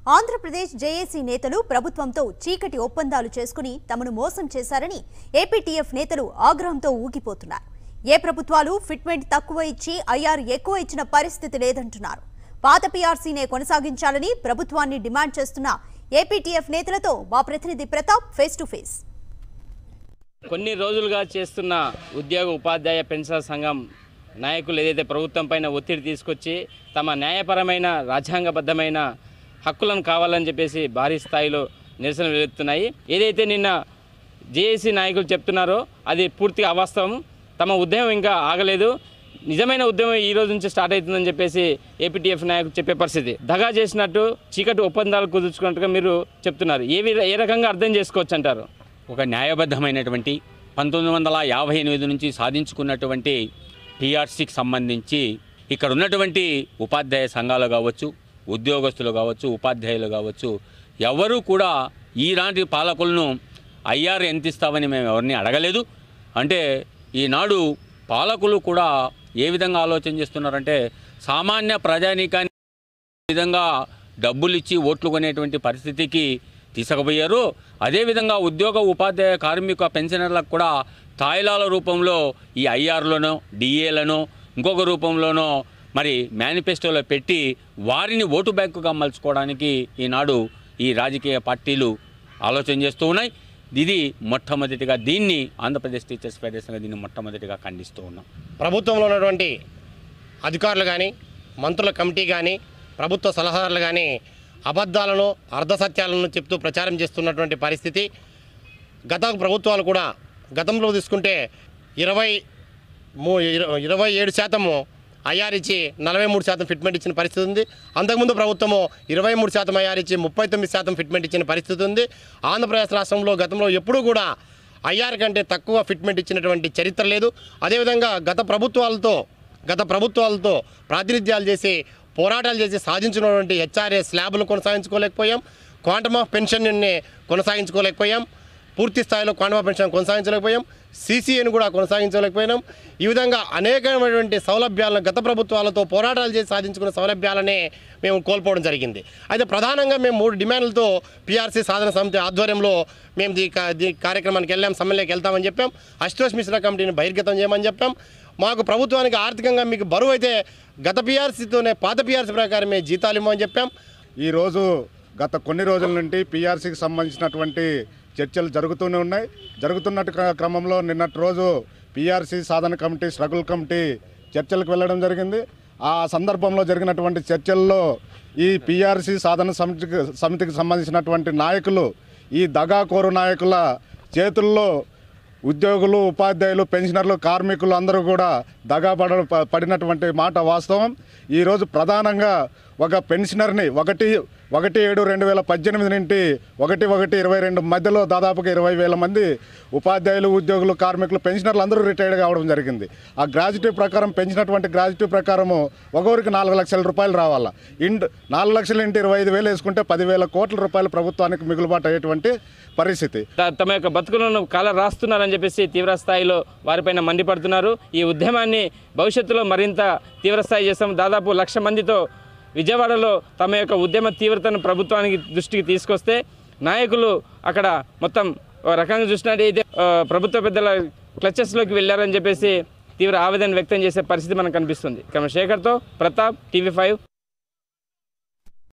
Andhra Pradesh JAC నేతలు ప్రభుత్వంతో చీకటి ఒప్పందాలు చేసుకుని తమను మోసం చేశారని ఏపీటీఎఫ్ నేతలు ఆగ్రహంతో ఊగిపోతున్నారు ఏ ప్రభుత్వాలు ఫిట్మెంట్ తక్కువ ఇచ్చి ఐఆర్ ఎక్కువ ఇచ్చిన పరిస్థితి లేదంటున్నారు పాత పీఆర్సీనే కొనసాగించాలని ప్రభుత్వాన్ని డిమాండ్ చేస్తున్న ఏపీటీఎఫ్ నేతలతో మా ప్రతినిధి ప్రతాప్ ఫేస్ టు ఫేస్ కొన్ని రోజులుగా చేస్తున్న ఉద్యోగ ఉపాధ్యాయ పెన్షన్ సంఘం నాయకులు ఏదైతే ప్రభుత్వం పైన ఒత్తిడి తీసుకొచ్చి తమ న్యాయపరమైన రాజ్యాంగబద్ధమైన హక్కులను కావాలని చెప్పేసి భారీ స్థాయిలో నిరసన వెలుస్తున్నాయి ఏదైతే నిన్న జేఏసీ నాయకులు చెప్తున్నారో అది పూర్తిగా అవాస్తవం తమ ఉద్యమం ఇంకా ఆగలేదు నిజమైన ఉద్యమం ఈ రోజు నుంచి స్టార్ట్ అవుతుందని చెప్పేసి ఏపీటీఎఫ్ నాయకులు చెప్పే పరిస్థితి దగా చేసినట్టు చీకటి ఒప్పందాలు కుదుర్చుకున్నట్టుగా మీరు చెప్తున్నారు ఏ విధ ఏ రకంగా అర్థం చేసుకోవచ్చు అంటారు ఒక న్యాయబద్ధమైనటువంటి పంతొమ్మిది వందల యాభై ఎనిమిది నుంచి సాధించుకున్నటువంటి టీఆర్సీకి సంబంధించి ఇక్కడ ఉన్నటువంటి ఉపాధ్యాయ సంఘాలు కావచ్చు ఉద్యోగస్తులు కావచ్చు ఉపాధ్యాయులు కావచ్చు ఎవరూ కూడా ఈనాటి పాలకులను ఐఆర్ ఎంత ఇస్తామని మేము ఎవరిని అడగలేదు అంటే ఈనాడు పాలకులు కూడా ఏ విధంగా ఆలోచన చేస్తున్నారంటే సామాన్య ప్రజానీకాన్ని ఈ విధంగా డబ్బులు ఇచ్చి ఓట్లు కొనేటువంటి పరిస్థితికి తీసుకుపోయారు అదేవిధంగా ఉద్యోగ ఉపాధ్యాయ కార్మిక పెన్షనర్లకు కూడా తాయిలాల రూపంలో ఈ ఐఆర్లోనో డిఏలను ఇంకొక రూపంలోనో మరి మేనిఫెస్టోలో పెట్టి వారిని ఓటు బ్యాంకుగా మలుచుకోవడానికి ఈనాడు ఈ రాజకీయ పార్టీలు ఆలోచన చేస్తూ ఉన్నాయి ఇది మొట్టమొదటిగా దీన్ని ఆంధ్రప్రదేశ్ టీచర్స్ ఫెడరేషన్గా దీన్ని మొట్టమొదటిగా ఖండిస్తూ ఉన్నాం ప్రభుత్వంలో ఉన్నటువంటి అధికారులు కానీ మంత్రుల కమిటీ కానీ ప్రభుత్వ సలహాదారులు కానీ అబద్ధాలను అర్ధసత్యాలను చెప్తూ ప్రచారం చేస్తున్నటువంటి పరిస్థితి గత ప్రభుత్వాలు కూడా గతంలో తీసుకుంటే ఇరవై మూ ఇర- ఇరవై ఏడు శాతము ఐఆర్ ఇచ్చి నలభై మూడు శాతం ఫిట్మెంట్ ఇచ్చిన పరిస్థితి ఉంది అంతకుముందు ప్రభుత్వము ఇరవై మూడు శాతం ఐఆర్ ఇచ్చి ముప్పై తొమ్మిది శాతం ఫిట్మెంట్ ఇచ్చిన పరిస్థితి ఉంది ఆంధ్రప్రదేశ్ రాష్ట్రంలో గతంలో ఎప్పుడూ కూడా ఐఆర్ కంటే తక్కువ ఫిట్మెంట్ ఇచ్చినటువంటి చరిత్ర లేదు అదేవిధంగా గత ప్రభుత్వాలతో గత ప్రభుత్వాలతో ప్రాతినిధ్యాలు చేసి పోరాటాలు చేసి సాధించినటువంటి హెచ్ఆర్ఏ స్లాబ్లు కొనసాగించుకోలేకపోయాం క్వాంటమ్ ఆఫ్ పెన్షన్ని కొనసాగించుకోలేకపోయాం పూర్తి స్థాయిలో క్వాంటమ్ ఆఫ్ పెన్షన్ కొనసాగించలేకపోయాం సీసీఏని కూడా కొనసాగించలేకపోయినాం ఈ విధంగా అనేకమైనటువంటి సౌలభ్యాలను గత ప్రభుత్వాలతో పోరాటాలు చేసి సాధించుకున్న సౌలభ్యాలనే మేము కోల్పోవడం జరిగింది అయితే ప్రధానంగా మేము మూడు డిమాండ్లతో పీఆర్సీ సాధన సమితి ఆధ్వర్యంలో మేము ఈ కా- ఈ కార్యక్రమానికి వెళ్ళాం సమ్మెలోకి వెళ్తామని చెప్పాం అశుతోష్ మిశ్రా కమిటీని బహిర్గతం చేయమని చెప్పాం మాకు ప్రభుత్వానికి ఆర్థికంగా మీకు బరువు అయితే గత పీఆర్సీతోనే పాత పీఆర్సీ ప్రకారమే జీతాలు ఇవ్వమని చెప్పాం ఈరోజు గత కొన్ని రోజుల నుండి పీఆర్సీకి సంబంధించినటువంటి చర్చలు జరుగుతూనే ఉన్నాయి జరుగుతున్నట్టు క్ర- క్రమంలో నిన్నటి రోజు పీఆర్సీ సాధన కమిటీ స్ట్రగుల్ కమిటీ చర్చలకు వెళ్ళడం జరిగింది ఆ సందర్భంలో జరిగినటువంటి చర్చల్లో ఈ పీఆర్సీ సాధన సమితికి సమితికి సంబంధించినటువంటి నాయకులు ఈ దగాకోరు నాయకుల చేతుల్లో ఉద్యోగులు ఉపాధ్యాయులు పెన్షనర్లు కార్మికులు అందరూ కూడా దగాపడ ప- పడినటువంటి మాట వాస్తవం ఈరోజు ప్రధానంగా ఒక పెన్షనర్ని ఒకటి ఒకటి ఏడు రెండు వేల పద్దెనిమిది నుండి ఒకటి ఒకటి ఇరవై రెండు మధ్యలో దాదాపుగా ఇరవై వేల మంది ఉపాధ్యాయులు ఉద్యోగులు కార్మికులు పెన్షనర్లు అందరూ రిటైర్డ్ కావడం జరిగింది ఆ గ్రాడ్యుటీ ప్రకారం పెంచినటువంటి గ్రాడ్యుటీ ప్రకారము ఒకరికి నాలుగు లక్షల రూపాయలు రావాలా ఇండ్ నాలుగు లక్షల ఇంటి ఇరవై ఐదు వేలు వేసుకుంటే పదివేల కోట్ల రూపాయలు ప్రభుత్వానికి మిగులుబాటు అయ్యేటువంటి పరిస్థితి త- తమ యొక్క బతుకులను కాల రాస్తున్నారని చెప్పేసి తీవ్ర స్థాయిలో వారిపైన మండిపడుతున్నారు ఈ ఉద్యమాన్ని భవిష్యత్తులో మరింత తీవ్రస్థాయి చేస్తాం దాదాపు లక్ష మందితో విజయవాడలో తమ యొక్క ఉద్యమ తీవ్రతను ప్రభుత్వానికి దృష్టికి తీసుకొస్తే నాయకులు అక్కడ మొత్తం ఒక రకంగా చూసినట్టయితే ఆ, ప్రభుత్వ పెద్దల క్లచెస్లోకి వెళ్ళారని చెప్పేసి తీవ్ర ఆవేదన వ్యక్తం చేసే పరిస్థితి మనకు కనిపిస్తుంది కెమెరా శేఖర్తో ప్రతాప్ టీవీ ఫైవ్